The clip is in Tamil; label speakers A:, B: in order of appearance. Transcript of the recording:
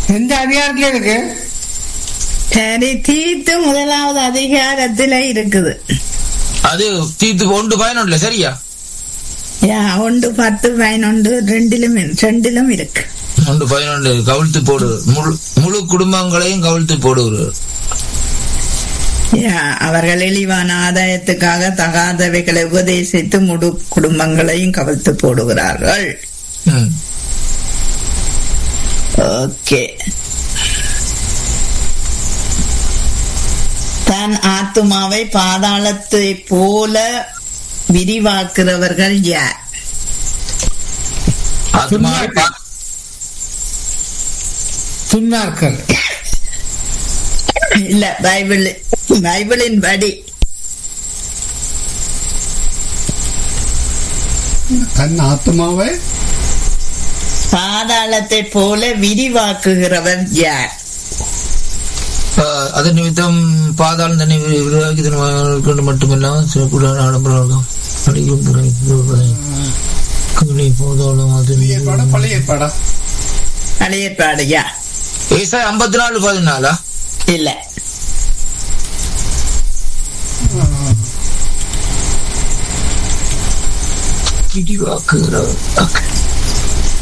A: எந்த அதிகாரத்துல இருக்கு
B: சரி தீத்து முதலாவது அதிகாரத்துல இருக்குது
C: அது தீர்த்து ஒன்று பயனுள்ள சரியா
B: யா ஒன்று பத்து பதினொன்று ரெண்டிலும் இரு- ரெண்டிலும் இருக்கு
C: ஒன்று பதினொன்று கவிழ்த்து போடு முழு முழு குடும்பங்களையும் கவிழ்த்து போடுகிறார்
B: யா அவர்கள் இழிவான ஆதாயத்துக்காக தகாதவைகளை உபதேசித்து முழு குடும்பங்களையும் கவிழ்த்து போடுகிறார்கள்
C: ம்.
B: ஓகே தன் ஆத்துமாவை பாதாளத்தை போல விரிவாக்குறவர்கள் யார்
C: ஆத்மாவை பா-
A: துன்மார்க்கர்
B: இல்ல பைபிள் பைபிளின் படி
D: தன் ஆத்மாவை
B: பாதாளத்தை போல விரிவாக்குகிறவர் யார்
C: ஆஹ், அது நிமித்தம் பாதாளம் தன்னை விரிவாக்கி தன் கொண்டு மட்டுமில்லாமல் சிறப்புடன் ஆடம்பரம் அடிக்கும் துறை கவிழி போதாலும் அது
D: புதிய ஏற்பாடா பழைய ஏற்பாடா
B: அழையற்பாடு யா
C: ஏசாய் ஐம்பத்தி நாலு பதினாலா
B: இல்ல
C: விரிவாக்குகிறவர் Okay.